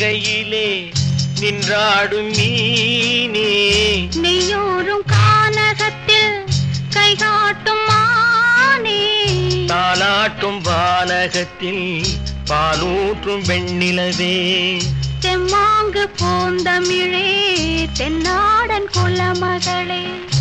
வைகையிலே நின்றாடும் மீனே நெய்யோரும் கானகத்தில் கை காட்டும் மானே தாலாட்டும் வானகத்தில் பாலூற்றும் வெண்ணிலவே தெம்மாங்கு பூந்தமிழே தென்னாடன் குலமகளே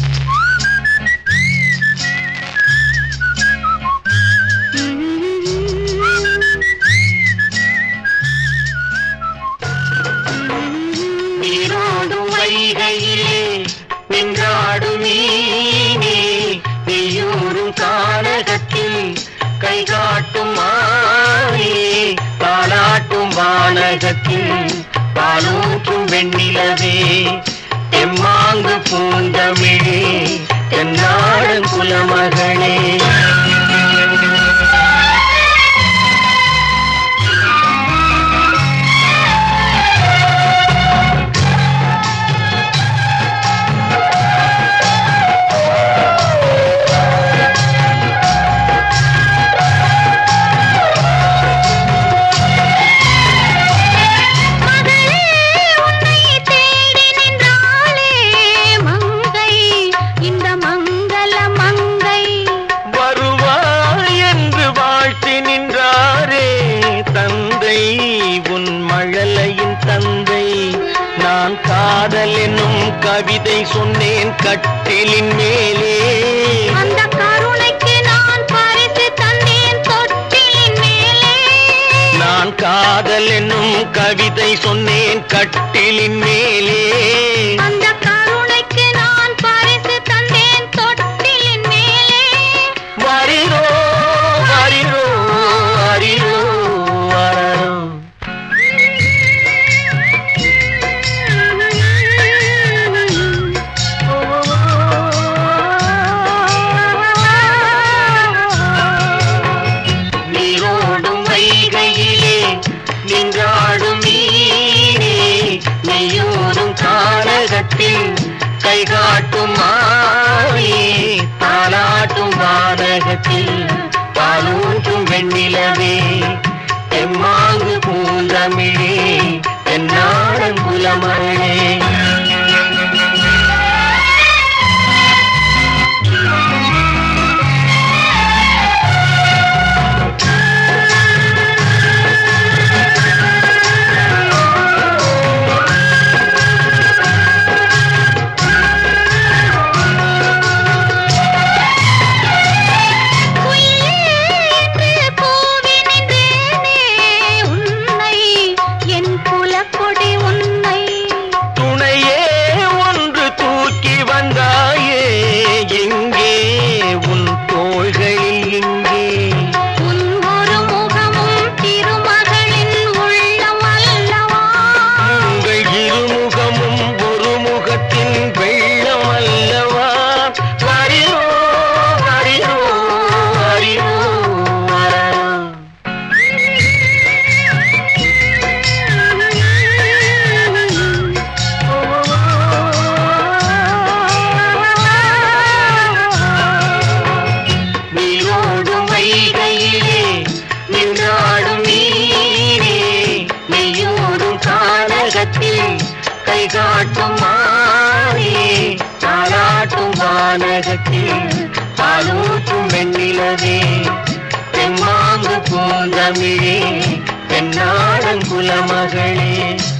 நீரோடும் வைகையிலே நின்றாடும் மீனே நெய்யூரும் கானகத்தில் கை காட்டும் மானே தாலாட்டும் வானகத்தில் பாலூற்றும் வெண்ணிலவே தெம்மாங்கு பூந்தமிழே தென்னாடன் குலமகளே மகளே உன்னை தேடி நின்றாளே மங்கை இந்த மங்கள மங்கை வருவாய் என்று வாழ்த்தி நின்றாரே தந்தை உன் மழலையின் தந்தை நான் காதல் என்னும் கவிதை சொன்னேன் கட்டிலின் மேலே அந்த கருணைக்கு நான் பரிசு தந்தேன் தொட்டிலின் மேலே நான் காதல் என்னும் கவிதை சொன்னேன் கட்டிலின் மேலே அந்த கருணைக்கு நான் பரிசு தந்தேன் தொட்டிலின் மேலே வரிரோ வரிரோ வரிரோ வரரோ நீரோடும் வைகையிலே நின்றாடும் மீனே நெய்யூரும் கானகத்தில் கை காட்டும் மானே தாலாட்டும் வானகத்தில் பாலூட்டும் வெண்ணிலவே எம்மாங்கு பூந்தமிழே என்னாடன் குலமழே குயிலே என்று கூவி நின்றேனே உன்னை என் குலக்கொடி உன்னை துணையே ஒன்று தூக்கி வந்தாயே எங்கே உன் தோள்களில் எங்கே உன் ஒரு முகமும் திருமகளின் உள்ளம் அல்லவா உங்கள் இருமுகமும் ஒரு முகத்தின் வெள்ளம் அல்லவா வரிரோ வரிரோ வரிரோ வரரோ. நீரோடும் வைகையிலே நின்றாடும் நீரே நெய்யோடும் கானகத்தில் கை காட்டும் மானே தாளாட்டும் வானகத்தில் பாலூட்டும் வெண்ணிலவே தெம்மாங்கு பூந்தமிழே தென்னாடன் குலமகளே